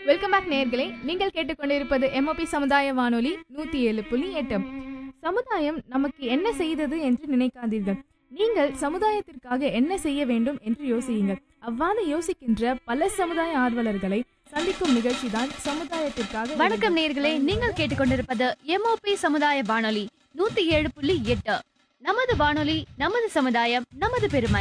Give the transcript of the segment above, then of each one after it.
Welcome back நேயர்களே நீங்கள் கேட்டுக்கொண்டிருப்பது எம்ஓபி சமுதாய வானொலி நூத்தி ஏழு புள்ளி எட்டு சமுதாயம் நமக்கு என்ன செய்தது என்று நினைக்காதீர்கள் நீங்கள் சமுதாயத்திற்காக என்ன செய்ய வேண்டும் என்று யோசியுங்கள் அவ்வாறு யோசிக்கின்ற பல சமுதாய ஆர்வலர்களை சந்திக்கும் நிகழ்ச்சி தான் சமுதாயத்திற்காக வணக்கம் நேர்களே நீங்கள் கேட்டுக்கொண்டிருப்பது எம்ஓபி சமுதாய வானொலி நூத்தி ஏழு புள்ளி எட்டு நமது வானொலி நமது சமுதாயம் நமது பெருமை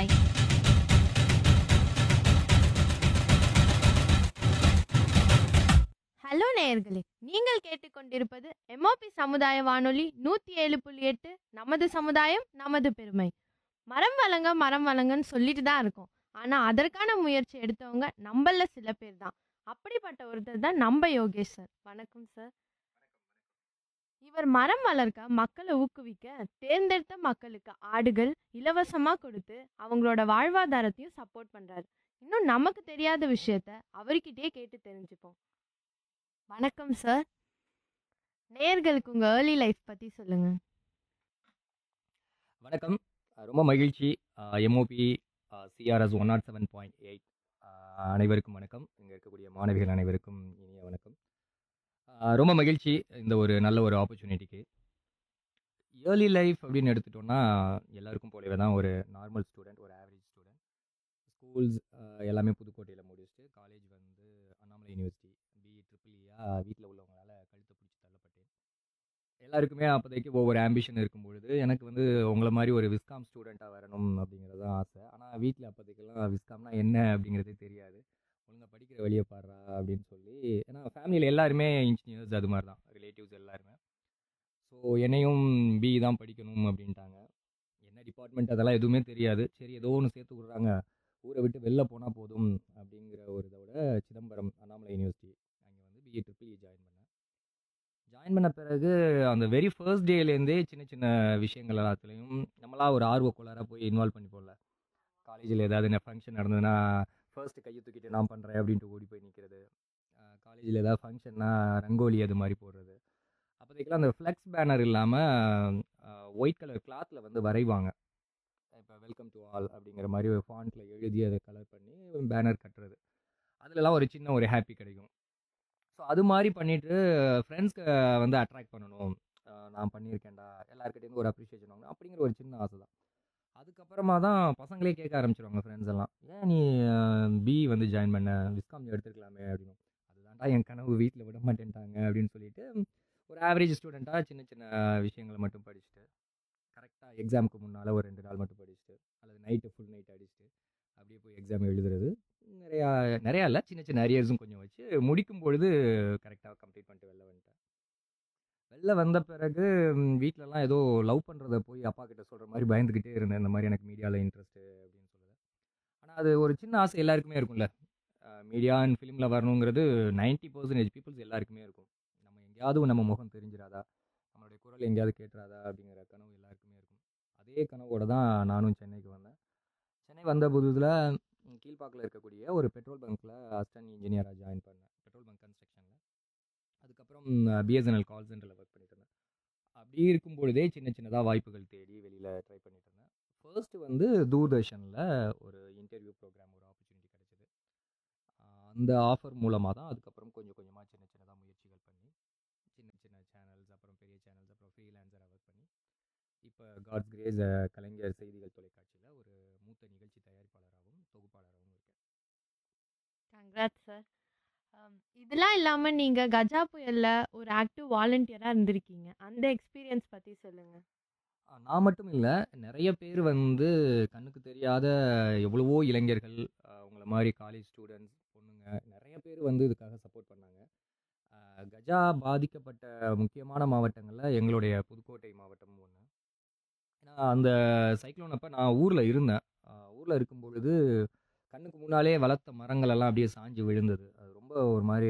ஹலோ நேயர்களே நீங்கள் கேட்டுக்கொண்டிருப்பது எம்ஓபி சமுதாய வானொலி நூற்றி ஏழு புள்ளி எட்டு நமது சமுதாயம் நமது பெருமை மரம் வளங்க மரம் வளங்கன்னு சொல்லிட்டு தான் இருக்கோம் ஆனால் அதற்கான முயற்சி எடுத்தவங்க நம்மள சில பேர் தான் அப்படிப்பட்ட ஒருத்தர் தான் நம்ம யோகேஷ் சார் வணக்கம் சார் இவர் மரம் வளர்க்க மக்களை ஊக்குவிக்க தேர்ந்தெடுத்த மக்களுக்கு ஆடுகள் இலவசமாக கொடுத்து அவங்களோட வாழ்வாதாரத்தையும் சப்போர்ட் பண்ணுறாரு இன்னும் நமக்கு தெரியாத விஷயத்த அவர்கிட்டயே கேட்டு தெரிஞ்சுப்போம் வணக்கம் சார் நேயர்களுக்கு உங்கள் ஏர்லி லைஃப் பற்றி சொல்லுங்கள் வணக்கம் அஹ் ரொம்ப மகிழ்ச்சி MOP CRS one nought seven point eight அனைவருக்கும் வணக்கம் இங்கே இருக்கக்கூடிய மாணவிகள் அனைவருக்கும் இனிய வணக்கம் அஹ் ரொம்ப மகிழ்ச்சி இந்த ஒரு நல்ல ஒரு ஆப்பர்ச்சுனிட்டிக்கு ஏர்லி லைஃப் அப்படின்னு எடுத்துட்டோம்னா எல்லாருக்கும் போலவே தான் ஒரு நார்மல் ஸ்டூடெண்ட் ஒரு ஆவரேஜ் ஸ்டூடெண்ட் ஸ்கூல்ஸ் எல்லாமே புதுக்கோட்டையில் முடிச்சுட்டு காலேஜ் வந்து அண்ணாமலை யூனிவர்சிட்டி பிஇ ட்ரிபிள்இயா வீட்டில் உள்ளவங்களால கழுத்தை பிடிச்சி தள்ளப்பட்டேன் எல்லாருக்குமே அப்போதைக்கு ஒவ்வொரு ஆம்பிஷன் இருக்கும் பொழுது எனக்கு வந்து உங்களை மாதிரி ஒரு விஸ்காம் ஸ்டூடெண்ட்டாக வரணும் அப்படிங்கிறது தான் ஆசை ஆனால் வீட்டில் அப்போதைக்கெல்லாம் விஸ்காம்னா என்ன அப்படிங்கிறதே தெரியாது ஒழுங்காக படிக்கிற வழியை பாடுறா அப்படின்னு சொல்லி ஏன்னா ஃபேமிலியில் எல்லாருமே இன்ஜினியர்ஸ் அது மாதிரி தான் ரிலேட்டிவ்ஸ் எல்லாருமே ஸோ என்னையும் பி தான் படிக்கணும் அப்படின்ட்டாங்க என்ன டிபார்ட்மெண்ட் அதெல்லாம் எதுவுமே தெரியாது சரி ஏதோ ஒன்று சேர்த்து விட்றாங்க ஊரை விட்டு வெளில போனால் போதும் அப்படிங்கிற ஒரு இதோட சிதம்பரம் அண்ணாமலை யூனிவர்சிட்டி அங்கே வந்து பிஏ ட்ரிபிள் ஜாயின் பண்ணேன் ஜாயின் பண்ண பிறகு அந்த வெரி ஃபர்ஸ்ட் டேலேருந்தே சின்ன சின்ன விஷயங்கள் எல்லாத்துலேயும் நம்மளா ஒரு ஆர்வ கோளாறாக போய் இன்வால்வ் பண்ணி போடல காலேஜில் ஏதாவது ஃபங்க்ஷன் நடந்ததுன்னா ஃபர்ஸ்ட் கையை தூக்கிட்டு நான் பண்ணுறேன் அப்படின்ட்டு ஓடி போய் நிற்கிறது காலேஜில் ஏதாவது ஃபங்க்ஷன்னா ரங்கோலி அது மாதிரி போடுறது அப்போதைக்கெல்லாம் அந்த ஃப்ளெக்ஸ் பேனர் இல்லாமல் ஒயிட் கலர் கிளாத்தில் வந்து வரைவாங்க இப்போ வெல்கம் டு ஆல் அப்படிங்கிற மாதிரி ஒரு ஃபாண்ட்டில் எழுதி அதை கலர் பண்ணி பேனர் கட்டுறது அதுலலாம் ஒரு சின்ன ஒரு ஹாப்பி கிடைக்கும் ஸோ அது மாதிரி பண்ணிவிட்டு ஃப்ரெண்ட்ஸ்க்கு வந்து அட்ராக்ட் பண்ணணும் அஹ் நான் பண்ணியிருக்கேன்டா எல்லாருக்கிட்டேருந்து ஒரு அப்ரிஷியேஷன் வாங்கணும் அப்படிங்கிற ஒரு சின்ன ஆசை தான் அதுக்கப்புறமா தான் பசங்களே கேட்க ஆரம்பிச்சிருவாங்க ஃப்ரெண்ட்ஸ் எல்லாம் ஏன் நீ பி வந்து ஜாயின் பண்ண விஸ்காம் எடுத்துருக்கலாமே அப்படின்னு அதுதான்டா என் கனவு வீட்டில் விட மாட்டேன்ட்டாங்க அப்படின்னு சொல்லிட்டு ஒரு ஆவரேஜ் ஸ்டூடெண்ட்டாக சின்ன சின்ன விஷயங்களை மட்டும் படிச்சுட்டு கரெக்டாக எக்ஸாமுக்கு முன்னால் ஒரு ரெண்டு நாள் மட்டும் படிச்சுட்டு அல்லது நைட்டு ஃபுல் நைட் அடிச்சுட்டு அப்படியே போய் எக்ஸாம் எழுதுறது நிறையா நிறையா இல்லை சின்ன சின்ன அரியர்ஸும் கொஞ்சம் வச்சு முடிக்கும் பொழுது கரெக்டாக கம்ப்ளீட் பண்ணிட்டு வெளில வந்துட்டேன் வெளில வந்த பிறகு ம், வீட்லலாம் ஏதோ லவ் பண்ணுறத போய் அப்பா கிட்ட சொல்கிற மாதிரி பயந்துக்கிட்டே இருந்தேன் இந்த மாதிரி எனக்கு மீடியாவில் இன்ட்ரெஸ்ட்டு அப்படின்னு சொல்லுது ஆனால் அது ஒரு சின்ன ஆசை எல்லாருக்குமே இருக்கும்ல மீடியா அண்ட் ஃபிலிமில் வரணுங்கிறது நைன்ட்டி பர்சன்டேஜ் பீப்புள்ஸ் எல்லாருக்குமே இருக்கும் நம்ம எங்கேயாவது நம்ம முகம் தெரிஞ்சிடாதா நம்மளுடைய குரல் எங்கேயாவது கேட்டுறாதா அப்படிங்கிற கனவு எல்லாருக்குமே இருக்கும் அதே கனவோட தான் நானும் சென்னைக்கு வந்தேன் சென்னை வந்த புதுதில் கீழ்ப்பாக்கில் இருக்கக்கூடிய ஒரு பெட்ரோல் பங்க்கில் அசிஸ்டன்ட் இன்ஜினியராக ஜாயின் பண்ணேன் பெட்ரோல் பங்க் கன்ஸ்ட்ரக்ஷனில் அதுக்கப்புறம் பிஎஸ்என்எல் கால் சென்டரில் ஒர்க் பண்ணிட்டு இருந்தேன் அப்படி இருக்கும் பொழுதே சின்ன சின்னதாக வாய்ப்புகள் தேடி வெளியில் ட்ரை பண்ணிட்டு இருந்தேன் ஃபர்ஸ்ட் வந்து தூர்தர்ஷனில் ஒரு இன்டர்வியூ ப்ரோக்ராம் ஒரு ஆப்பர்ச்சுனிட்டி கிடைச்சிது ஆஹ் அந்த ஆஃபர் மூலமாக தான் அதுக்கப்புறம் கொஞ்சம் கொஞ்சமாக சின்ன சின்னதாக முயற்சிகள் பண்ணி சின்ன சின்ன சேனல்ஸ் அப்புறம் பெரிய சேனல்ஸ் அப்புறம் ஃப்ரீலான்சராக ஒர்க் பண்ணி இப்போ காட்ஸ் கிரேஸ் கலைஞர் செய்திகள் தொலைக்காட்சியில் ஒரு மூத்த நிகழ்ச்சி தயாரிப்பாளராகவும் தொகுப்பாளராகவும் இருக்கேன் கங்க்ராட் சார் இதெல்லாம் இல்லாமல் நீங்கள் கஜா புயலில் ஒரு ஆக்டிவ் வாலண்டியராக இருந்திருக்கீங்க அந்த எக்ஸ்பீரியன்ஸ் பற்றி சொல்லுங்கள் ஆ, நான் மட்டும் இல்லை நிறைய பேர் வந்து கண்ணுக்கு தெரியாத எவ்வளவோ இளைஞர்கள் ஆ, உங்களை மாதிரி காலேஜ் ஸ்டூடெண்ட்ஸ் பொண்ணுங்க நிறைய பேர் வந்து இதுக்காக சப்போர்ட் பண்ணாங்க ஆ, கஜா பாதிக்கப்பட்ட முக்கியமான மாவட்டங்களில் எங்களுடைய புதுக்கோட்டை மாவட்டமும் ஒன்று ஏன்னா அந்த சைக்ளோன் அப்போ நான் ஊரில் இருந்தேன் ஊரில் இருக்கும் பொழுது கண்ணுக்கு முன்னாலே வளர்த்த மரங்கள் எல்லாம் அப்படியே சாஞ்சு விழுந்தது அது ரொம்ப ஒரு மாதிரி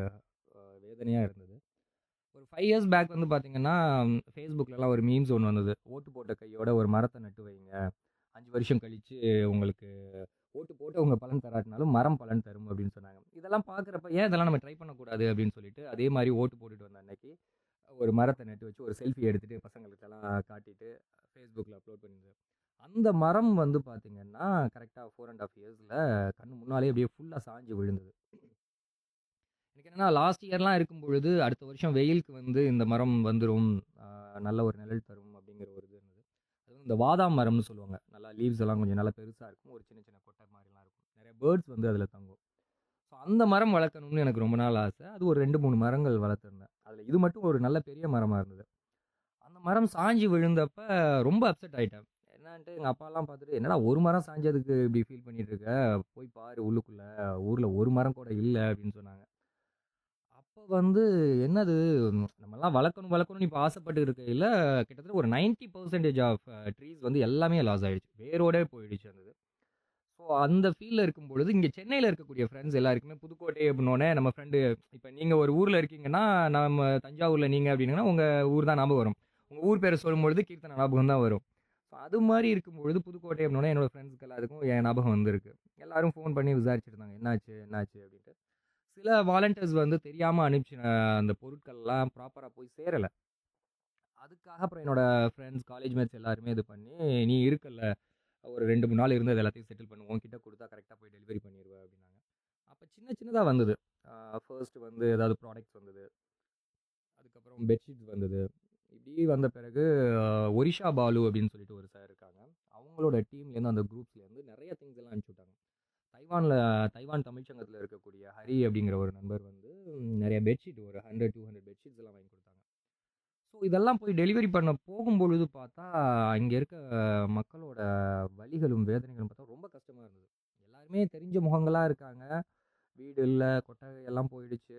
வேதனையாக இருந்தது ஒரு ஃபைவ் இயர்ஸ் பேக் வந்து பார்த்தீங்கன்னா ஃபேஸ்புக்கிலலாம் ஒரு மீம்ஸ் ஒன்று வந்தது ஓட்டு போட்ட கையோட ஒரு மரத்தை நட்டு வைங்க அஞ்சு வருஷம் கழித்து உங்களுக்கு ஓட்டு போட்டு உங்கள் பலன் தராட்டினாலும் மரம் பலன் தரும் அப்படின்னு சொன்னாங்க இதெல்லாம் பார்க்குறப்ப ஏன் இதெல்லாம் நம்ம ட்ரை பண்ணக்கூடாது அப்படின்னு சொல்லிட்டு அதே மாதிரி ஓட்டு போட்டுட்டு வந்த அன்னைக்கு ஒரு மரத்தை நட்டு வச்சு ஒரு செல்ஃபி எடுத்துகிட்டு பசங்களுக்கெல்லாம் காட்டிட்டு ஃபேஸ்புக்கில் அப்லோட் பண்ணியிருந்தேன் அந்த மரம் வந்து பார்த்தீங்கன்னா கரெக்டாக ஃபோர் அண்ட் ஆஃப் இயர்ஸில் கண்ணு முன்னாலே அப்படியே ஃபுல்லாக சாஞ்சு விழுந்தது எனக்கு என்னன்னா லாஸ்ட் இயர்லாம் இருக்கும் பொழுது அடுத்த வருஷம் வெயிலுக்கு வந்து இந்த மரம் வந்துடும் நல்ல ஒரு நிழல் தரும் அப்படிங்கிற ஒரு இது இருந்தது அது வந்து இந்த வாதாம் மரம்னு சொல்லுவாங்க நல்லா லீவ்ஸ் எல்லாம் கொஞ்சம் நல்லா பெருசாக இருக்கும் ஒரு சின்ன சின்ன கொட்டை மாதிரிலாம் இருக்கும் நிறைய பேர்ட்ஸ் வந்து அதில் தங்கும் ஸோ அந்த மரம் வளர்க்கணும்னு எனக்கு ரொம்ப நாள் ஆசை அது ஒரு ரெண்டு மூணு மரங்கள் வளர்த்துருந்தேன் அதில் இது மட்டும் ஒரு நல்ல பெரிய மரமாக இருந்தது அந்த மரம் சாஞ்சி விழுந்தப்ப ரொம்ப அப்செட் ஆகிட்டேன் என்னன்ட்டு எங்கள் அப்பாலாம் பார்த்துட்டு என்னடா ஒரு மரம் சாஞ்சதுக்கு இப்படி ஃபீல் பண்ணிட்டு இருக்க போய் பாரு உள்ளுக்குள்ளே ஊரில் ஒரு மரம் கூட இல்லை அப்படின்னு சொன்னாங்க அப்போ வந்து என்னது ம், நம்மலாம் வளர்க்கணும் வளர்க்கணும்னு இப்போ ஆசைப்பட்டு இருக்கையில் கிட்டத்தட்ட ஒரு 90% பர்சன்டேஜ் ஆஃப் ட்ரீஸ் வந்து எல்லாமே லாஸ் ஆயிடுச்சு வேரோடே போயிடுச்சு அந்த ஸோ அந்த ஃபீல்டில் இருக்கும் பொழுது இங்கே சென்னையில் இருக்கக்கூடிய ஃப்ரெண்ட்ஸ் எல்லாருக்குமே புதுக்கோட்டை அப்படின்னோடனே நம்ம ஃப்ரெண்டு இப்போ நீங்கள் ஒரு ஊரில் இருக்கீங்கன்னா நம்ம தஞ்சாவூரில் நீங்கள் அப்படின்னா உங்கள் ஊர் தான் ஞாபகம் வரும் உங்கள் ஊர் பேரை சொல்லும்பொழுது கீர்த்தனை ஞாபகம் தான் வரும் ஸோ அது மாதிரி இருக்கும்பொழுது புதுக்கோட்டை அப்படின்னோடனே என்னோட ஃப்ரெண்ட்ஸ்க்கு எல்லாத்துக்கும் என் ஞாபகம் வந்திருக்கு எல்லாரும் ஃபோன் பண்ணி விசாரிச்சுட்டு இருந்தாங்க என்னாச்சு என்னாச்சு அப்படின்ட்டு சில வாலண்டியர்ஸ் வந்து தெரியாமல் அனுப்பிச்சின அந்த பொருட்கள்லாம் ப்ராப்பராக போய் சேரலை அதுக்காக அப்புறம் என்னோட ஃப்ரெண்ட்ஸ் காலேஜ் மேட்ஸ் எல்லாருமே இது பண்ணி நீ இருக்கல்ல ஒரு ரெண்டு மூணு நாள் இருந்து அது எல்லாத்தையும் செட்டில் பண்ணுவோம் கிட்ட கொடுத்தா கரெக்டாக போய் டெலிவரி பண்ணிடுவேன் அப்படின்னாங்க அப்போ சின்ன சின்னதாக வந்தது ஃபர்ஸ்ட் வந்து ஏதாவது ப்ராடக்ட்ஸ் வந்தது அதுக்கப்புறம் பெட்ஷீட்ஸ் வந்தது இப்படி வந்த பிறகு ஆஹ், ஒரிஷா பாலு அப்படின்னு சொல்லிட்டு ஒரு சார் இருக்காங்க அவங்களோட டீம்லேருந்து அந்த குரூப்ஸ்லேருந்து நிறைய திங்ஸ் எல்லாம் அனுப்பிச்சி விட்டாங்க தைவானில் தைவான் தமிழ்ச்சங்கத்தில் இருக்கக்கூடிய ஹரி அப்படிங்கிற ஒரு நண்பர் வந்து ம், நிறைய பெட்ஷீட் ஒரு ஹண்ட்ரட் டூ ஹண்ட்ரட் பெட்ஷீட்ஸ் எல்லாம் வாங்கி கொடுத்தாங்க ஸோ இதெல்லாம் போய் டெலிவரி பண்ண போகும்பொழுது பார்த்தா இங்கே இருக்க மக்களோட வலிகளும் வேதனைகளும் பார்த்தா ரொம்ப கஷ்டமாக இருந்தது எல்லாருமே தெரிஞ்ச முகங்களாக இருக்காங்க வீடு இல்லை கொட்டகை எல்லாம் போயிடுச்சு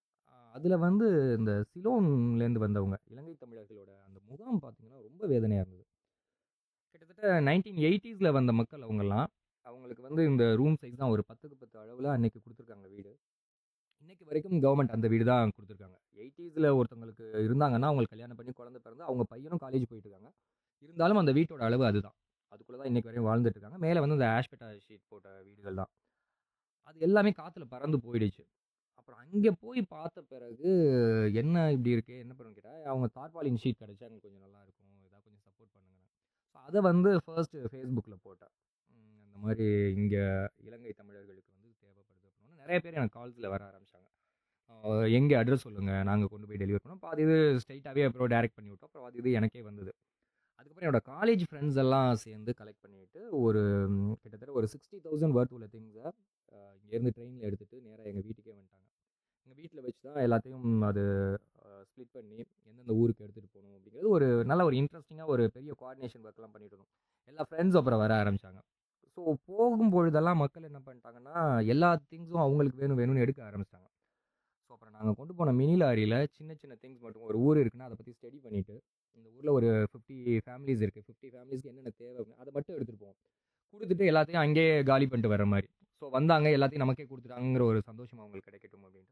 அதில் வந்து இந்த சிலோன்லேருந்து வந்தவங்க இலங்கை தமிழர்களோட அந்த முகாம் பார்த்தீங்கன்னா ரொம்ப வேதனையாக இருந்தது கிட்டத்தட்ட நைன்டீன் எயிட்டிஸில் வந்த மக்கள் அவங்கெல்லாம் அவங்களுக்கு வந்து இந்த ரூம் சைஸ் தான் ஒரு பத்துக்கு பத்து அளவில் அன்னைக்கு கொடுத்துருக்காங்க வீடு இன்னைக்கு வரைக்கும் கவர்மெண்ட் அந்த வீடு தான் கொடுத்துருக்காங்க எயிட்டிஸில் ஒருத்தவங்களுக்கு இருந்தாங்கன்னா அவங்களுக்கு கல்யாணம் பண்ணி குழந்தை பிறந்து அவங்க பையனும் காலேஜ் போயிட்டு இருக்காங்க இருந்தாலும் அந்த வீட்டோட அளவு அதுதான் அதுக்குள்ளே தான் இன்னைக்கு வரையும் வாழ்ந்துட்டு இருக்காங்க மேலே வந்து இந்த ஆஷ்பெட்டா ஷீட் போட்ட வீடுகள் தான் அது எல்லாமே காற்றுல பறந்து போயிடுச்சு அப்புறம் அங்கே போய் பார்த்த பிறகு என்ன இப்படி இருக்கு என்ன பண்ணுன்னு கேட்டால் அவங்க தார்பாலின் ஷீட் கிடச்சா எனக்கு கொஞ்சம் நல்லா இருக்கும் ஏதாவது கொஞ்சம் சப்போர்ட் பண்ணுங்க ஸோ அதை வந்து ஃபர்ஸ்ட்டு ஃபேஸ்புக்கில் போட்டேன் உம், அந்த மாதிரி இங்கே இலங்கை தமிழர்களுக்கு வந்து தேவைப்படுது அப்படின்னு நிறைய பேர் எனக்கு கால்ஸில் வர ஆரம்பிச்சாங்க எங்கே அட்ரஸ் சொல்லுங்கள் நாங்கள் கொண்டு போய் டெலிவரி பண்ணோம் பாதி இது ஸ்ட்ரைட்டாகவே அப்புறம் டேரெக்ட் பண்ணி விட்டோம் அப்புறம் அது இது எனக்கே வந்தது அதுக்கப்புறம் என்னோட காலேஜ் ஃப்ரெண்ட்ஸ் எல்லாம் சேர்ந்து கலெக்ட் பண்ணிட்டு ஒரு ம், கிட்டத்தட்ட ஒரு சிக்ஸ்டி தௌசண்ட் ஒர்த் உள்ள திங்ஸை இங்கேருந்து ட்ரெயினில் எடுத்துகிட்டு நேராக எங்கள் வீட்டுக்கே வந்துட்டாங்க எங்கள் வீட்டில் வச்சு தான் எல்லாத்தையும் அது ஸ்ப்ளிட் பண்ணி எந்தெந்த ஊருக்கு எடுத்துகிட்டு போகணும் அப்படிங்கிறது ஒரு நல்ல ஒரு இன்ட்ரெஸ்டிங்காக ஒரு பெரிய கோஆர்டினேஷன் ஒர்க்லாம் பண்ணிட்டு இருந்தோம் எல்லா ஃப்ரெண்ட்ஸ் அப்புறம் வர ஆரம்பிச்சாங்க ஸோ போகும்பொழுதெல்லாம் மக்கள் என்ன பண்ணிட்டாங்கன்னா எல்லா திங்ஸும் அவங்களுக்கு வேணும் வேணும்னு எடுக்க ஆரம்பிச்சிட்டாங்க ஸோ அப்புறம் நாங்கள் கொண்டு போன மினி லாரியில் சின்ன சின்ன திங்ஸ் மட்டும் ஒரு ஊர் இருக்குன்னா அதை பற்றி ஸ்டடி பண்ணிவிட்டு இந்த ஊரில் ஒரு ஃபிஃப்டி ஃபேமிலிஸ் இருக்குது ஃபிஃப்டி ஃபேமிலிஸ்க்கு என்னென்ன தேவை அப்படின்னு அதை மட்டும் எடுத்துகிட்டு போவோம் கொடுத்துட்டு எல்லாத்தையும் அங்கேயே காலி பண்ணிட்டு வர மாதிரி ஸோ வந்தாங்க எல்லாத்தையும் நமக்கே கொடுத்துட்டாங்கிற ஒரு சந்தோஷம் அவங்களுக்கு கிடைக்கட்டும் அப்படின்ட்டு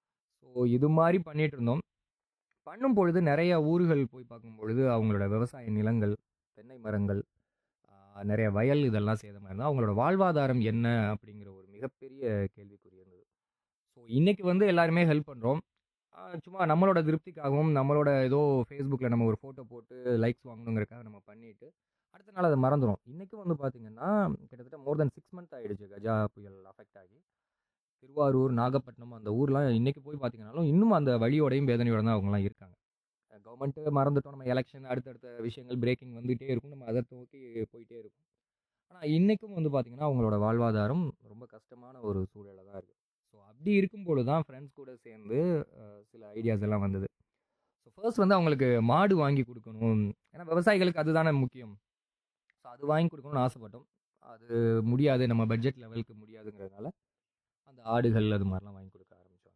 ஸோ இது மாதிரி பண்ணிட்டு இருந்தோம் பண்ணும் பொழுது நிறைய ஊர்கள் போய் பார்க்கும் பொழுது அவங்களோட விவசாய நிலங்கள் தென்னை மரங்கள் ஆஹ், நிறைய வயல் இதெல்லாம் சேதமாக இருந்தால் அவங்களோட வாழ்வாதாரம் என்ன அப்படிங்கிற ஒரு மிகப்பெரிய கேள்விக்குறி இருந்தது ஸோ இன்னைக்கு வந்து எல்லாருமே ஹெல்ப் பண்ணுறோம் சும்மா நம்மளோட திருப்திக்காகவும் நம்மளோட ஏதோ ஃபேஸ்புக்கில் நம்ம ஒரு ஃபோட்டோ போட்டு லைக்ஸ் வாங்கணுங்கிறக்காக நம்ம பண்ணிட்டு அடுத்த நாள் அதை மறந்துடும் இன்றைக்கும் வந்து பார்த்திங்கன்னா கிட்டத்தட்ட மோர் தென் சிக்ஸ் மந்த் ஆகிடுச்சு கஜா புயல் அஃபெக்ட் ஆகி திருவாரூர் நாகப்பட்டினம் அந்த ஊர்லாம் இன்றைக்கி போய் பார்த்தீங்கன்னாலும் இன்னும் அந்த வழியோடையும் வேதனையோட தான் அவங்கலாம் இருக்காங்க கவர்மெண்ட்டு மறந்துட்டோம் நம்ம எலெக்ஷன் அடுத்தடுத்த விஷயங்கள் பிரேக்கிங் வந்துகிட்டே இருக்கும் நம்ம அதை நோக்கி போயிட்டே இருக்கும் ஆனால் இன்றைக்கும் வந்து பார்த்திங்கன்னா அவங்களோட வாழ்வாதாரம் ரொம்ப கஷ்டமான ஒரு சூழலில் தான் இருக்குது ஸோ அப்படி இருக்கும்போது தான் ஃப்ரெண்ட்ஸ் கூட சேர்ந்து அஹ், சில ஐடியாஸ் எல்லாம் வந்தது ஸோ ஃபர்ஸ்ட் வந்து அவங்களுக்கு மாடு வாங்கி கொடுக்கணும் ஏன்னா விவசாயிகளுக்கு அதுதானே முக்கியம் ஸோ அது வாங்கி கொடுக்கணும்னு ஆசைப்பட்டோம் அது முடியாது நம்ம பட்ஜெட் லெவலுக்கு முடியாதுங்கிறதுனால அந்த ஆடுகள் அது மாதிரிலாம் வாங்கி கொடுக்க ஆரம்பிச்சாங்க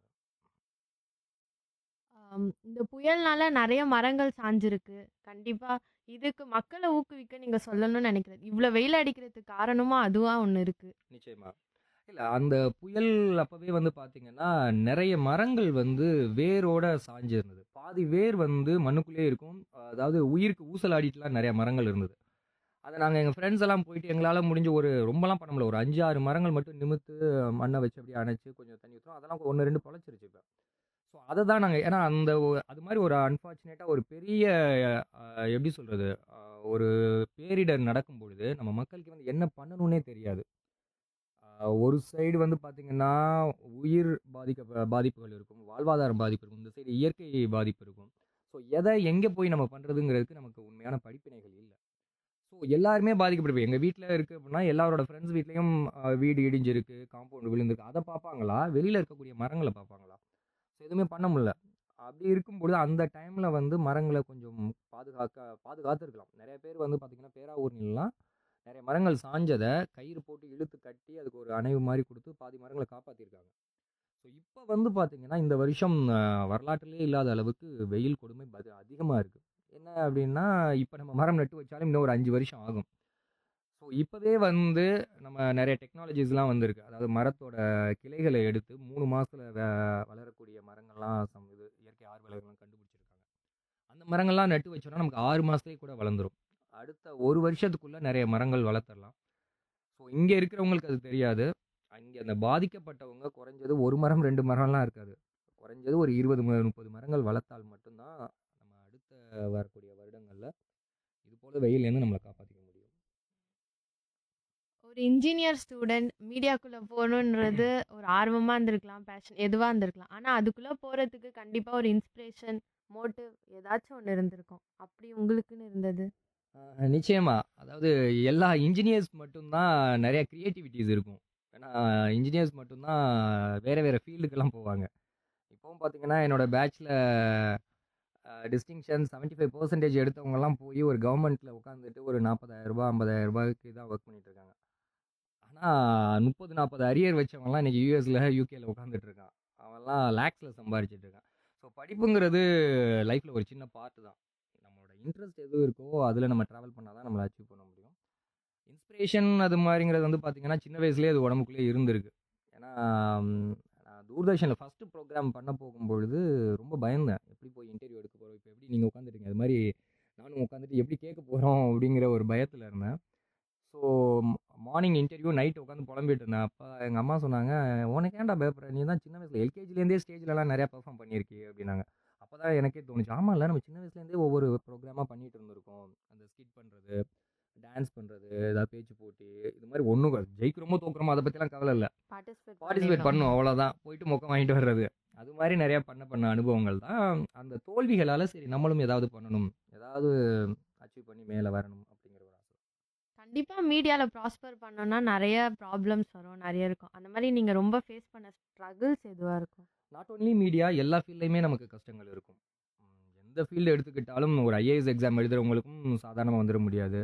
ஆம், இந்த புயல்னால நிறைய மரங்கள் சாஞ்சிருக்கு கண்டிப்பா இதுக்கு மக்களை ஊக்குவிக்க நீங்க சொல்லணும்னு நினைக்கிறேன் இவ்வளவு வெயில் அடிக்கிறதுக்கு காரணமா அதுவா ஒண்ணு இருக்கு நிச்சயமா இல்லை அந்த புயல் அப்போவே வந்து பார்த்தீங்கன்னா நிறைய மரங்கள் வந்து வேரோட சாஞ்சு இருந்தது பாதி வேர் வந்து மண்ணுக்குள்ளே இருக்கும் அதாவது உயிருக்கு ஊசலாடிட்டுலாம் நிறைய மரங்கள் இருந்தது அதை நாங்கள் எங்கள் ஃப்ரெண்ட்ஸ் எல்லாம் போயிட்டு எங்களால் முடிஞ்ச ஒரு ரொம்பலாம் பண்ண முடியல ஒரு அஞ்சு ஆறு மரங்கள் மட்டும் நிமித்து மண்ணை வச்சு அப்படியே அணைச்சு கொஞ்சம் தண்ணி ஊற்றுறோம் அதெல்லாம் ஒன்று ரெண்டு பொழைச்சிருச்சு இப்போ ஸோ அதை தான் நாங்கள் ஏன்னா அந்த ஒ- அது மாதிரி ஒரு அன்ஃபார்ச்சுனேட்டாக ஒரு பெரிய அஹ், எப்படி சொல்கிறது ஒரு பேரிடர் நடக்கும் பொழுது நம்ம மக்களுக்கு வந்து என்ன பண்ணணும்னே தெரியாது ஒரு சைடு வந்து பார்த்தீங்கன்னா உயிர் பாதிக்க பாதிப்புகள் இருக்கும் வாழ்வாதாரம் பாதிப்பு இருக்கும் இந்த சைடு இயற்கை பாதிப்பு இருக்கும் ஸோ எதை எங்கே போய் நம்ம பண்ணுறதுங்கிறதுக்கு நமக்கு உண்மையான படிப்பினைகள் இல்லை ஸோ எல்லாருமே பாதிக்கப்படுவோம் எங்கள் வீட்டில் இருக்குது அப்படின்னா எல்லாரோட ஃப்ரெண்ட்ஸ் வீட்லேயும் வீடு இடிஞ்சிருக்கு காம்பவுண்ட் விழுந்திருக்கு அதை பார்ப்பாங்களா வெளியில் இருக்கக்கூடிய மரங்களை பார்ப்பாங்களா ஸோ எதுவுமே பண்ண முடியல அப்படி இருக்கும்பொழுது அந்த டைமில் வந்து மரங்களை கொஞ்சம் பாதுகாக்க பாதுகாத்துருக்கலாம் நிறைய பேர் வந்து பார்த்திங்கன்னா பேராவூர்லாம் நிறைய மரங்கள் சாஞ்சதை கயிறு போட்டு இழுத்து கட்டி அதுக்கு ஒரு அணைவு மாதிரி கொடுத்து பாதி மரங்களை காப்பாற்றிருக்காங்க ஸோ இப்போ வந்து பார்த்திங்கன்னா இந்த வருஷம் அஹ், வரலாற்றிலே இல்லாத அளவுக்கு வெயில் கொடுமை பது அதிகமாக இருக்குது என்ன அப்படின்னா இப்போ நம்ம மரம் நட்டு வச்சாலும் இன்னும் ஒரு அஞ்சு வருஷம் ஆகும் ஸோ இப்போவே வந்து நம்ம நிறைய டெக்னாலஜிஸ்லாம் வந்திருக்கு அதாவது மரத்தோட கிளைகளை எடுத்து மூணு மாதத்தில் வளரக்கூடிய மரங்கள்லாம் சம் இது இயற்கை ஆர்வலர்கள்லாம் கண்டுபிடிச்சிருக்காங்க அந்த மரங்கள்லாம் நட்டு வச்சோன்னா நமக்கு ஆறு மாதத்துலேயே கூட வளர்ந்துரும் அடுத்த ஒரு வருஷத்துக்குள்ளே நிறைய மரங்கள் வளர்த்துடலாம் ஸோ இங்கே இருக்கிறவங்களுக்கு அது தெரியாது அங்கே அந்த பாதிக்கப்பட்டவங்க குறைஞ்சது ஒரு மரம் ரெண்டு மரம்லாம் இருக்காது குறைஞ்சது ஒரு இருபது மு- முப்பது மரங்கள் வளர்த்தால் மட்டும்தான் நம்ம அடுத்த வரக்கூடிய வருடங்களில் இது போல வெயிலேருந்து நம்மளை காப்பாற்றிக்க முடியும் ஒரு இன்ஜினியர் ஸ்டூடெண்ட் மீடியாக்குள்ளே போகணுன்றது ஒரு ஆர்வமாக இருந்திருக்கலாம் பேஷன் எதுவாக இருந்திருக்கலாம் ஆனால் அதுக்குள்ளே போகிறதுக்கு கண்டிப்பாக ஒரு இன்ஸ்பிரேஷன் மோட்டிவ் ஏதாச்சும் ஒன்று இருந்திருக்கும் அப்படி உங்களுக்குன்னு இருந்தது ஆஹ் நிச்சயமா அதாவது எல்லா இன்ஜினியர்ஸ் மட்டும்தான் நிறைய க்ரியேட்டிவிட்டிஸ் இருக்கும் ஏன்னா இன்ஜினியர்ஸ் மட்டும்தான் வேறு வேறு ஃபீல்டுக்கெல்லாம் போவாங்க இப்போவும் பார்த்தீங்கன்னா என்னோட பேட்ச்சில் டிஸ்டிங்ஷன் செவன்ட்டி ஃபைவ் பர்சன்டேஜ் எடுத்தவங்கலாம் போய் ஒரு கவர்மெண்ட்டில் உட்காந்துட்டு ஒரு நாற்பதாயிரம் ரூபாய் ஐம்பதாயிரம் ரூபாய்க்கு தான் ஒர்க் பண்ணிட்டு இருக்காங்க ஆனால் முப்பது நாற்பது அரியர் வச்சவங்கலாம் இன்றைக்கி யூஎஸில் யூகேல உட்காந்துட்டு இருக்கான் அவன்லாம் லேக்ஸில் சம்பாரிச்சிட்டு இருக்கான் ஸோ படிப்புங்கிறது லைஃப்பில் ஒரு சின்ன பார்ட்டு தான் நம்மளோட இன்ட்ரெஸ்ட் எது இருக்கோ அதில் நம்ம ட்ராவல் பண்ணால் தான் நம்மளை அச்சீவ் பண்ண முடியும் இன்ஸ்பிரேஷன் அது மாதிரிங்கிறது வந்து பார்த்திங்கன்னா சின்ன வயசுலேயே அது உடம்புக்குள்ளே இருந்திருக்கு ஏன்னா ம், நான் தூர்தர்ஷனில் ஃபஸ்ட்டு ப்ரோக்ராம் பண்ண போகும்பொழுது ரொம்ப பயந்தேன் எப்படி போய் இன்டர்வியூ எடுக்க போகிறோம் இப்போ எப்படி நீங்கள் உட்காந்துருக்கீங்க அது மாதிரி நானும் உட்காந்துட்டு எப்படி கேட்க போகிறோம் அப்படிங்கிற ஒரு பயத்தில் இருந்தேன் ஸோ மார்னிங் இன்டர்வியூ நைட் உட்காந்து புலம்பிட்டு இருந்தேன் அப்போ எங்கள் அம்மா சொன்னாங்க உனக்கு ஏன்டா பயப்படுற நீ தான் சின்ன வயசில் எல்கேஜிலேருந்தே ஸ்டேஜ்லலாம் நிறையா பெர்ஃபார்ம் பண்ணியிருக்கி அப்படின்னாங்க அப்போ தான் எனக்கே தோணுச்சு ஆமாம் இல்லை நம்ம சின்ன வயசுலேருந்தே ஒவ்வொரு ப்ரோக்ராமாக பண்ணிட்டு இருந்திருக்கோம் அந்த ஸ்கிட் பண்ணுறது டான்ஸ் பண்ணுறது ஏதாவது பேச்சு போட்டி இது மாதிரி ஒன்றும் ஜெயிக்கிறோமோ தோக்குறோமோ அதை பற்றிலாம் கவலை இல்லை பார்ட்டிசிபேட் பார்ட்டிசிபேட் பண்ணும் அவ்வளோதான் போயிட்டு மொக்கம் வாங்கிட்டு வர்றது அது மாதிரி நிறையா பண்ண பண்ண அனுபவங்கள் தான் அந்த தோல்விகளால் சரி நம்மளும் ஏதாவது பண்ணணும் ஏதாவது அச்சீவ் பண்ணி மேலே வரணும் அப்படிங்கிற ஒரு ஆசை கண்டிப்பாக மீடியாவில் ப்ராஸ்பர் பண்ணோன்னா நிறைய ப்ராப்ளம்ஸ் வரும் நிறைய இருக்கும் அந்த மாதிரி நீங்கள் ரொம்ப ஃபேஸ் பண்ண ஸ்ட்ரகிள்ஸ் எதுவாக இருக்கும் நாட் ஒன்லி மீடியா எல்லா ஃபீல்ட்லையுமே நமக்கு கஷ்டங்கள் இருக்கும் உம், எந்த ஃபீல்டு எடுத்துக்கிட்டாலும் ஒரு ஐஏஎஸ் எக்ஸாம் எழுதுறவங்களுக்கும் சாதாரணமாக வந்துட முடியாது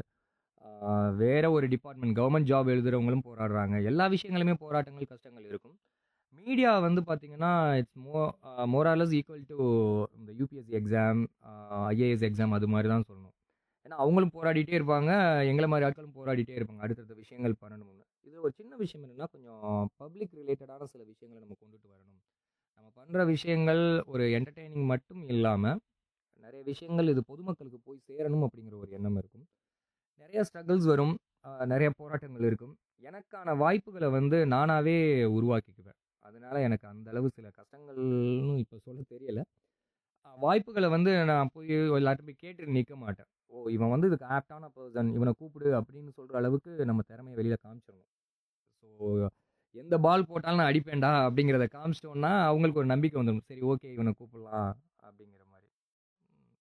ஆஹ் வேற ஒரு டிபார்ட்மெண்ட் கவர்மெண்ட் ஜாப் எழுதுறவங்களும் போராடுறாங்க எல்லா விஷயங்களுமே போராட்டங்கள் கஷ்டங்கள் இருக்கும் மீடியா வந்து பார்த்தீங்கன்னா இட்ஸ் மோ மோராலஸ் ஈக்குவல் டு இந்த யூபிஎஸ்சி எக்ஸாம் ஐஏஎஸ் எக்ஸாம் அது மாதிரி தான் சொல்லணும் ஏன்னா அவங்களும் போராடிட்டே இருப்பாங்க எங்களை மாதிரி ஆட்களும் போராடிட்டே இருப்பாங்க அடுத்தடுத்த விஷயங்கள் பண்ணணும்னு இது ஒரு சின்ன விஷயம் என்னென்னா கொஞ்சம் பப்ளிக் ரிலேட்டடான சில விஷயங்களை நம்ம கொண்டுட்டு வரணும் நம்ம பண்ணுற விஷயங்கள் ஒரு என்டர்டெய்னிங் மட்டும் இல்லாமல் நிறைய விஷயங்கள் இது பொதுமக்களுக்கு போய் சேரணும் அப்படிங்கிற ஒரு எண்ணம் இருக்கும் நிறைய ஸ்ட்ரகிள்ஸ் வரும் ஆஹ் நிறைய போராட்டங்கள் இருக்கும் எனக்கான வாய்ப்புகளை வந்து நானாகவே உருவாக்கிக்குவேன் அதனால எனக்கு அந்த அளவு சில கஷ்டங்கள்னு இப்போ சொல்ல தெரியல ஆஹ் வாய்ப்புகளை வந்து நான் போய் எல்லார்ட்டும் போய் கேட்டு நிற்க மாட்டேன் ஓ இவன் வந்து இதுக்கு ஆப்டான பர்சன் இவனை கூப்பிடு அப்படின்னு சொல்கிற அளவுக்கு நம்ம திறமையை வெளியில் காமிச்சிடணும் ஸோ எந்த பால் போட்டாலும் நான் அடிப்பேன்டா அப்படிங்கிறத காமிச்சிட்டோன்னா அவங்களுக்கு ஒரு நம்பிக்கை வந்துடும் சரி ஓகே இவனை கூப்பிடலாம் அப்படிங்கிற மாதிரி உம்.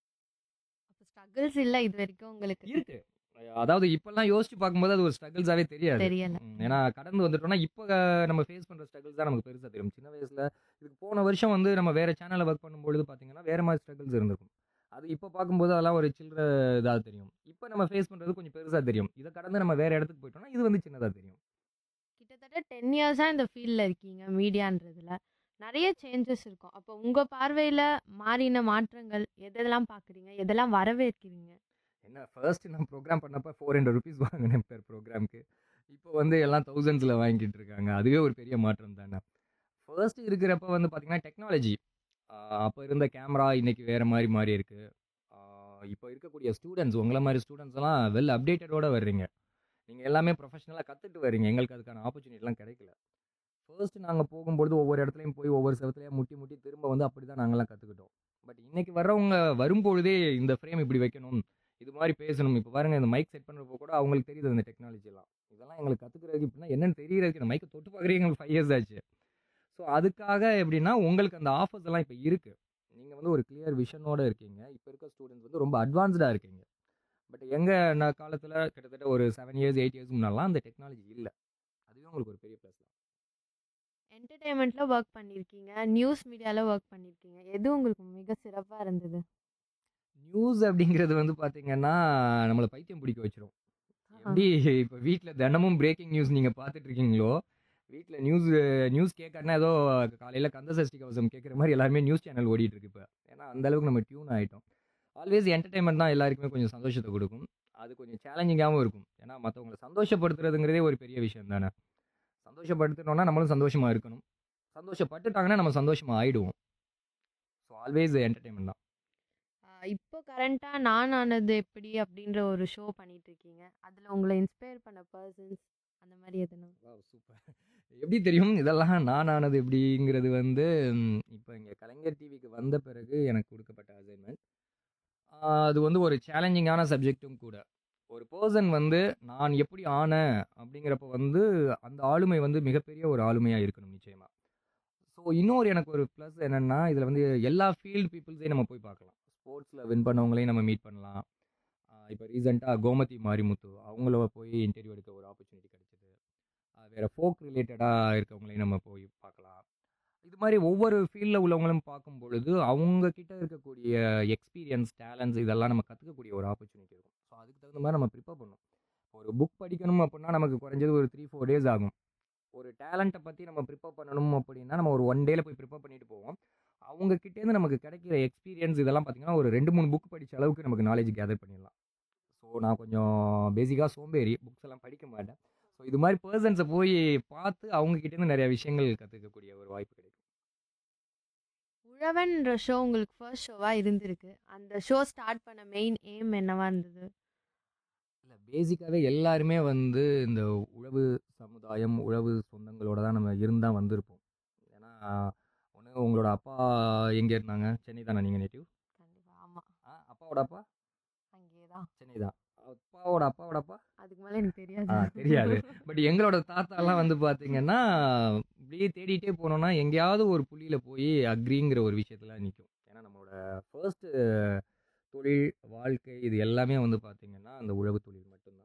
அப்போ ஸ்ட்ரகிள்ஸ் இல்லை இது வரைக்கும் உங்களுக்கு இருக்கு அதாவது இப்பெல்லாம் யோசிச்சு பார்க்கும்போது அது ஒரு ஸ்ட்ரகிள்ஸாவே தெரியாது தெரியல ம், ஏன்னா கடந்து வந்துட்டோம்னா இப்போ நம்ம ஃபேஸ் பண்ணுற ஸ்ட்ரகிள்ஸ் தான் நமக்கு பெருசாக தெரியும் சின்ன வயசில் இதுக்கு போன வருஷம் வந்து நம்ம வேற சேனலில் ஒர்க் பண்ணும்பொழுது பார்த்தீங்கன்னா வேற மாதிரி ஸ்ட்ரகிள்ஸ் இருந்திருக்கும் அது இப்போ பார்க்கும்போது அதெல்லாம் ஒரு சில்லற இதாக தெரியும் இப்போ நம்ம ஃபேஸ் பண்ணுறது கொஞ்சம் பெருசாக தெரியும் இதை கடந்து நம்ம வேற இடத்துக்கு போயிட்டோம்னா இது வந்து சின்னதாக தெரியும் கிட்டத்தட்ட டென் இயர்ஸாக இந்த ஃபீல்டில் இருக்கீங்க மீடியான்றதுல நிறைய சேஞ்சஸ் இருக்கும் அப்போ உங்கள் பார்வையில் மாறின மாற்றங்கள் எதெல்லாம் பார்க்குறீங்க எதெல்லாம் வரவேற்கிறீங்க என்ன ஃபர்ஸ்ட் நான் ப்ரோக்ராம் பண்ணப்போ ஃபோர் ஹண்ட்ரட் ருபீஸ் வாங்கினேன் பெர் ப்ரோக்ராம்க்கு இப்போ வந்து எல்லாம் தௌசண்ட்ஸில் வாங்கிட்டு இருக்காங்க அதுவே ஒரு பெரிய மாற்றம் தானே ஃபர்ஸ்ட் இருக்கிறப்ப வந்து பார்த்தீங்கன்னா டெக்னாலஜி அப்போ இருந்த கேமரா இன்னைக்கு வேறு மாதிரி மாறி இருக்குது இப்போ இருக்கக்கூடிய ஸ்டூடெண்ட்ஸ் உங்களை மாதிரி ஸ்டூடெண்ட்ஸ் எல்லாம் வெல் அப்டேட்டடோட வர்றீங்க நீங்கள் எல்லாமே ப்ரொஃபஷனலாக கற்றுட்டு வர்றீங்க எங்களுக்கு அதுக்கான ஆப்பர்ச்சுனிட்டிலாம் கிடைக்கல ஃபர்ஸ்ட் நாங்கள் போகும்பொழுது ஒவ்வொரு இடத்துலையும் போய் ஒவ்வொரு செவத்துலையும் முட்டி முட்டி திரும்ப வந்து அப்படி தான் நாங்கள்லாம் கற்றுக்கிட்டோம் பட் இன்னைக்கு வர்றவங்க வரும்பொழுதே இந்த ஃப்ரேம் இப்படி வைக்கணும் இது மாதிரி பேசணும் இப்போ பாருங்க இந்த மைக் செட் பண்ணுறப்போ கூட அவங்களுக்கு தெரியுது அந்த டெக்னாலஜிலாம் இதெல்லாம் எங்களுக்கு கற்றுக்கிறதுக்கு இப்படின்னா என்னன்னு தெரியறதுக்கு இந்த மைக்கை தொட்டு பார்க்குறீங்க எங்களுக்கு ஃபைவ் இயர்ஸ் ஆச்சு ஸோ அதுக்காக எப்படின்னா உங்களுக்கு அந்த ஆஃபர்ஸ் எல்லாம் இப்போ இருக்குது நீங்கள் வந்து ஒரு கிளியர் விஷனோட இருக்கீங்க இப்போ இருக்க ஸ்டூடெண்ட்ஸ் வந்து ரொம்ப அட்வான்ஸ்டாக இருக்கீங்க பட் எங்கள் நான் காலத்தில் கிட்டத்தட்ட ஒரு செவன் இயர்ஸ் எயிட் இயர்ஸ் முன்னாலாம் அந்த டெக்னாலஜி இல்லை அதுவே உங்களுக்கு ஒரு பெரிய ப்ளஸ் தான் என்டர்டெயின்மெண்ட்டில் ஒர்க் பண்ணியிருக்கீங்க நியூஸ் மீடியாவில் ஒர்க் பண்ணியிருக்கீங்க எது உங்களுக்கு மிக சிறப்பாக இருந்தது நியூஸ் அப்படிங்கிறது வந்து பார்த்தீங்கன்னா நம்மளை பைத்தியம் பிடிக்க வச்சிரும் எப்படி இப்போ வீட்டில் தினமும் பிரேக்கிங் நியூஸ் நீங்கள் பார்த்துட்டு இருக்கீங்களோ வீட்டில் நியூஸ் நியூஸ் கேட்கறனா ஏதோ காலையில் கந்த சஷ்டி கவசம் கேட்குற மாதிரி எல்லாருமே நியூஸ் சேனல் ஓடிட்டு இருக்கு இப்போ ஏன்னா அந்த அளவுக்கு நம்ம டியூன் ஆகிட்டோம் ஆல்வேஸ் என்டர்டைன்மெண்ட் தான் எல்லாருக்குமே கொஞ்சம் சந்தோஷத்தை கொடுக்கும் அது கொஞ்சம் சேலஞ்சிங்காகவும் இருக்கும் ஏன்னா மற்றவங்களை சந்தோஷப்படுத்துறதுங்கிறதே ஒரு பெரிய விஷயம் தானே சந்தோஷப்படுத்தணும்னா நம்மளும் சந்தோஷமாக இருக்கணும் சந்தோஷப்பட்டுட்டாங்கன்னா நம்ம சந்தோஷமாக ஆயிடுவோம் ஸோ ஆல்வேஸ் என்டர்டைன்மெண்ட் தான் ஆஹ் இப்போ கரண்ட்டாக நான் ஆனது எப்படி அப்படின்ற ஒரு ஷோ பண்ணிட்டு இருக்கீங்க அதில் உங்களை இன்ஸ்பயர் பண்ண பர்சன்ஸ் அந்த மாதிரி எதுனா சூப்பர் எப்படி தெரியும் இதெல்லாம் நான் ஆனது எப்படிங்கிறது வந்து இப்போ இங்கே கலைஞர் டிவிக்கு வந்த பிறகு எனக்கு கொடுக்கப்பட்ட அசைன்மெண்ட் அது வந்து ஒரு சேலஞ்சிங்கான சப்ஜெக்ட்டும் கூட ஒரு பர்சன் வந்து நான் எப்படி ஆனேன் அப்படிங்கிறப்ப வந்து அந்த ஆளுமை வந்து மிகப்பெரிய ஒரு ஆளுமையாக இருக்கணும் நிச்சயமாக ஸோ இன்னொரு எனக்கு ஒரு ப்ளஸ் என்னென்னா இதில் வந்து எல்லா ஃபீல்டு பீப்புள்ஸையும் நம்ம போய் பார்க்கலாம் ஸ்போர்ட்ஸில் வின் பண்ணவங்களையும் நம்ம மீட் பண்ணலாம் இப்போ ரீசெண்டாக கோமதி மாரிமுத்து அவங்கள போய் இன்டர்வியூ எடுக்க ஒரு ஆப்பர்ச்சுனிட்டி கிடைச்சிது வேறு ஃபோக் ரிலேட்டடாக இருக்கவங்களையும் நம்ம போய் பார்க்கலாம் இது மாதிரி ஒவ்வொரு ஃபீல்டில் உள்ளவங்களும் பார்க்கும் பொழுது அவங்க கிட்ட இருக்கக்கூடிய எக்ஸ்பீரியன்ஸ் டேலண்ட்ஸ் இதெல்லாம் நம்ம கற்றுக்கக்கூடிய ஒரு ஆப்பர்ச்சுனிட்டி இருக்கும் ஸோ அதுக்கு தகுந்த மாதிரி நம்ம ப்ரிப்பேர் பண்ணணும் ஒரு புக் படிக்கணும் அப்படின்னா நமக்கு குறைஞ்சது ஒரு த்ரீ ஃபோர் டேஸ் ஆகும் ஒரு டேலண்ட்டை பற்றி நம்ம ப்ரிப்பேர் பண்ணணும் அப்படின்னா நம்ம ஒரு ஒன் டேல போய் ப்ரிப்பேர் பண்ணிட்டு போவோம் அவங்க கிட்டேருந்து நமக்கு கிடைக்கிற எக்ஸ்பீரியன்ஸ் இதெல்லாம் பார்த்தீங்கன்னா ஒரு ரெண்டு மூணு புக் படித்த அளவுக்கு நமக்கு நாலேஜ் கேதர் பண்ணிடலாம் ஸோ நான் கொஞ்சம் பேசிக்காக சோம்பேறி புக்ஸ் எல்லாம் படிக்க மாட்டேன் ஸோ இது மாதிரி பர்சன்ஸை போய் பார்த்து அவங்க கிட்டேருந்து நிறைய விஷயங்கள் கற்றுக்கக்கூடிய ஒரு வாய்ப்பு கிடைக்கும் உழவன்ற ஷோ உங்களுக்கு ஃபர்ஸ்ட் ஷோவாக இருந்திருக்கு அந்த ஷோ ஸ்டார்ட் பண்ண மெயின் எய்ம் என்னவா இருந்தது இல்லை பேசிக்காகவே எல்லாருமே வந்து இந்த உழவு சமுதாயம் உழவு சொந்தங்களோட தான் நம்ம இருந்தால் வந்திருப்போம் ஏன்னா ஒன்று உங்களோட அப்பா எங்கே இருந்தாங்க சென்னை தானே நீங்கள் நேட்டிவ் கண்டிப்பாக ஆமாம் அப்பாவோட அப்பா அங்கே தான் சென்னை தான் அப்பாவோட அப்பாவோட அப்பா அதுக்கு மேலே எனக்கு தெரியாது ஆ தெரியாது பட் எங்களோட தாத்தாலாம் வந்து பார்த்தீங்கன்னா இப்படியே தேடிட்டே போனோம்னா எங்கேயாவது ஒரு புள்ளியில் போய் அக்ரிங்கிற ஒரு விஷயத்துல நிற்கும் ஏன்னா நம்மளோட ஃபர்ஸ்ட் தொழில் வாழ்க்கை இது எல்லாமே வந்து பார்த்தீங்கன்னா அந்த உழவு தொழில் மட்டும்தான்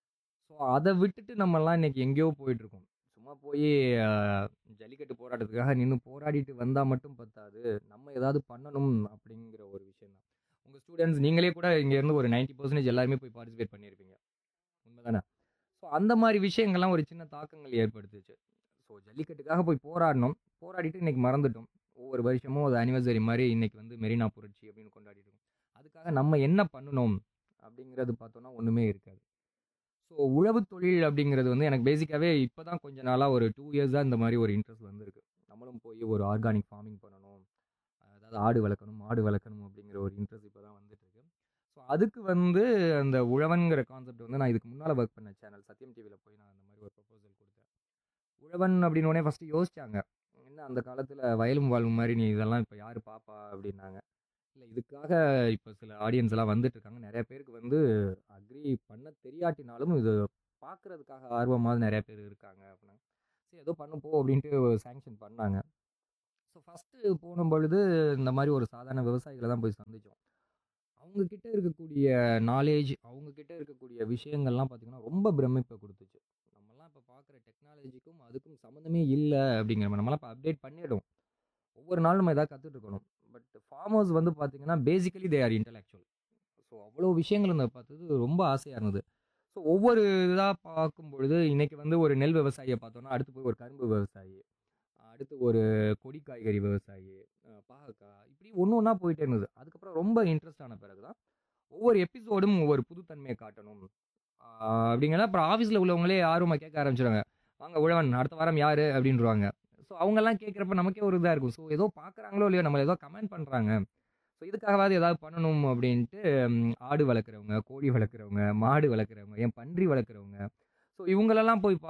ஸோ அதை விட்டுட்டு நம்மலாம் இன்னைக்கு எங்கேயோ போயிட்டு இருக்கோம் சும்மா போய் ஜல்லிக்கட்டு போராட்டத்துக்காக நின்று போராடிட்டு வந்தால் மட்டும் பத்தாது நம்ம ஏதாவது பண்ணணும் அப்படிங்கிற ஒரு விஷயம் தான் உங்கள் ஸ்டூடெண்ட்ஸ் நீங்களே கூட இங்கேருந்து ஒரு நைன்ட்டி பர்சன்டேஜ் எல்லாருமே போய் பார்ட்டிசிபேட் பண்ணியிருப்பீங்க உண்மைதானே ஸோ அந்த மாதிரி விஷயங்கள்லாம் ஒரு சின்ன தாக்கங்கள் ஏற்படுத்துச்சு ஸோ ஜல்லிக்கட்டுக்காக போய் போராடினோம் போராடிட்டு இன்னைக்கு மறந்துட்டோம் ஒவ்வொரு வருஷமும் அது அனிவர்சரி மாதிரி இன்னைக்கு வந்து மெரினா புரட்சி அப்படின்னு கொண்டாடிட்டு இருக்கோம் அதுக்காக நம்ம என்ன பண்ணணும் அப்படிங்கிறது பார்த்தோன்னா ஒன்றுமே இருக்காது ஸோ உழவு தொழில் அப்படிங்கிறது வந்து எனக்கு பேசிக்காகவே இப்போ தான் கொஞ்ச நாளாக ஒரு டூ இயர்ஸாக இந்த மாதிரி ஒரு இன்ட்ரெஸ்ட் வந்திருக்கு நம்மளும் போய் ஒரு ஆர்கானிக் ஃபார்மிங் பண்ணணும் அதாவது ஆடு வளர்க்கணும் மாடு வளர்க்கணும் அப்படிங்கிற ஒரு இன்ட்ரெஸ்ட் இப்போ தான் வந்துட்டு இருக்கு ஸோ அதுக்கு வந்து அந்த உழவன்கிற கான்செப்ட் வந்து நான் இதுக்கு முன்னால் ஒர்க் பண்ண சேனல் சத்யம் டிவியில் போய் நான் அந்த மாதிரி ஒரு ப்ரொபோசல் கொடுத்தேன் உழவன் அப்படின்னு உடனே ஃபஸ்ட்டு யோசிச்சாங்க என்ன அந்த காலத்தில் வயலும் வாழும் மாதிரி நீ இதெல்லாம் இப்போ யார் பாப்பா அப்படின்னாங்க இல்லை இதுக்காக இப்போ சில ஆடியன்ஸ் எல்லாம் வந்துட்டு இருக்காங்க நிறைய பேருக்கு வந்து அக்ரி பண்ண தெரியாட்டினாலும் இது பார்க்குறதுக்காக ஆர்வமாக நிறைய பேர் இருக்காங்க அப்படின்னா சரி ஏதோ பண்ணு போ அப்படின்ட்டு சேங்ஷன் பண்ணாங்க ஸோ ஃபஸ்ட்டு போன பொழுது இந்த மாதிரி ஒரு சாதாரண விவசாயிகளை தான் போய் சந்தித்தோம் அவங்கக்கிட்ட இருக்கக்கூடிய நாலேஜ் அவங்கக்கிட்ட இருக்கக்கூடிய விஷயங்கள்லாம் பார்த்திங்கன்னா ரொம்ப பிரமிப்பை கொடுத்துச்சு நம்மலாம் இப்போ பார்க்குற டெக்னாலஜிக்கும் அதுக்கும் சம்மந்தமே இல்லை அப்படிங்கிற மாதிரி நம்மளாம் இப்போ அப்டேட் பண்ணிடும் ஒவ்வொரு நாளும் நம்ம எதாவது கற்றுட்டு இருக்கணும் பட் ஃபார்மர்ஸ் வந்து பார்த்திங்கன்னா basically they are intellectual so அவ்வளோ விஷயங்கள் இந்த பார்த்தது ரொம்ப ஆசையாக இருந்தது ஸோ ஒவ்வொரு இதாக பார்க்கும் பொழுது இன்றைக்கி வந்து ஒரு நெல் விவசாயியை பார்த்தோன்னா அடுத்து போய் ஒரு கரும்பு விவசாயி அடுத்து ஒரு கொடி காய்கறி விவசாயி பாகக்காய் இப்படி ஒன்று ஒன்றா போயிட்டே இருந்தது அதுக்கப்புறம் ரொம்ப இன்ட்ரெஸ்ட் ஆன பிறகு தான் ஒவ்வொரு எபிசோடும் ஒவ்வொரு புதுத்தன்மையை காட்டணும் அப்படிங்கிற அப்புறம் ஆஃபீஸில் உள்ளவங்களே ஆர்வமாக கேட்க ஆரம்பிச்சிடுவாங்க வாங்க உழவன் அடுத்த வாரம் யார் அப்படின்றாங்க ஸோ அவங்கெல்லாம் கேட்குறப்ப நமக்கே ஒரு இதாக இருக்கும் ஸோ ஏதோ பார்க்குறாங்களோ இல்லையோ நம்மளை ஏதோ கமெண்ட் பண்ணுறாங்க ஸோ இதுக்காகவாது ஏதாவது பண்ணணும் அப்படின்ட்டு ஆடு வளர்க்குறவங்க கோழி வளர்க்குறவங்க மாடு வளர்க்குறவங்க ஏன் பன்றி வளர்க்குறவங்க ஸோ இவங்களெல்லாம் போய்